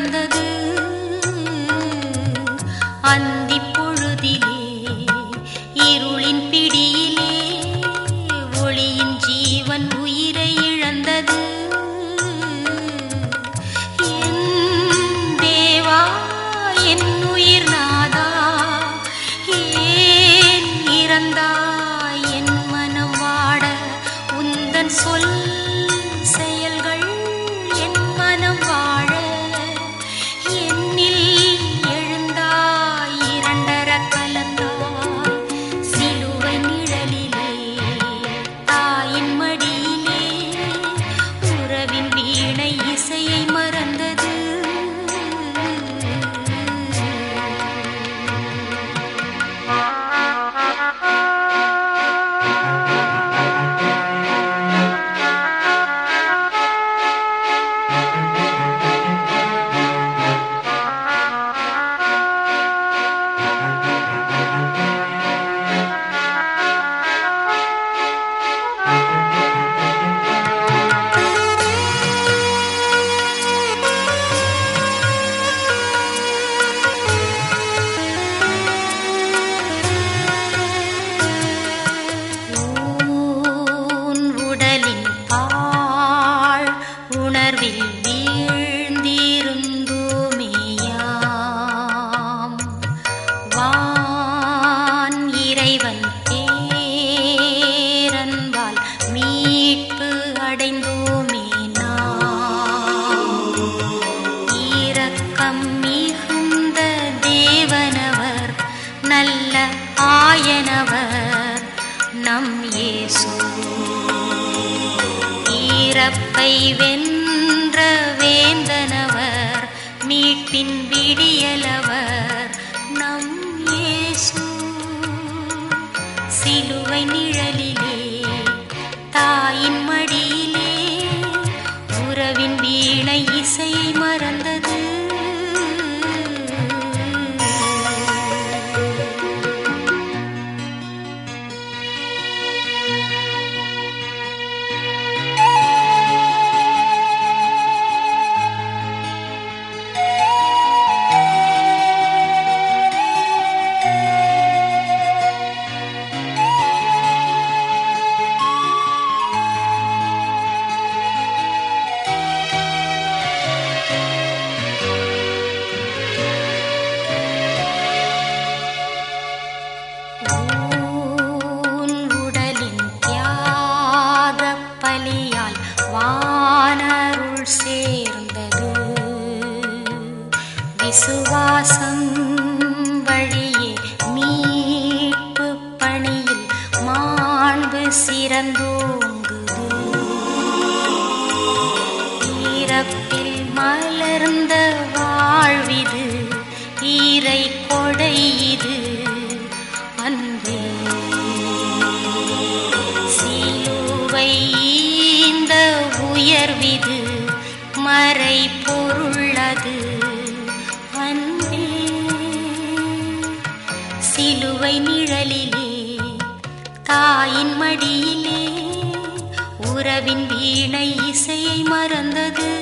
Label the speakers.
Speaker 1: மறந்தது அந்தி பொழுதிலே இருளின் பிடியிலே ஒளியின் ஜீவன் உயிரை இழந்தது என் தேவா என் உயிர் நாதா ஏன் இறந்தாய் என் மனம் வாட உந்தன் சொல் செயல்கள் என் மனம் வாழ என்னில் எழுந்தாய் இரண்டர கலந்தாய் சிலுவை நிழலிலே தாயின் மடியிலே உறவின் வீணை இசையை மறந்தது ஊன் உடலின் பாழ் உணர்வில் வீழ்ந்திருந்தோமேயாம் வான் இறைவன் பேரன்பால் மீட்பு அடைந்தோமே நாம் இரக்கம் மிகுந்த தேவனவர் நல்ல ஆயனவர் நம் இயேசு ஈரப்பை வென்ற வேந்தனவர் மீட்பின் விடியலவர் நம் இயேசு சிலுவை நிழலிலே தாயின் மடியிலே உறவின் வீணை இசையை மறந்தது ஊன் உடலின் தியாகப் பலியால் வானருள் சேர்ந்தது விசுவாசம் வழியே மீட்பு பணியில் மாண்பு சிறந்தோங்குது ஈரப்பில் மலர்ந்த வாழ்விது ஈரை கொடை இது அன்பே சிலுவை இந்த உயர்விது மறை பொருளது அன்பே சிலுவை நிழலிலே தாயின் மடியிலே உறவின் வீணை இசையை மறந்தது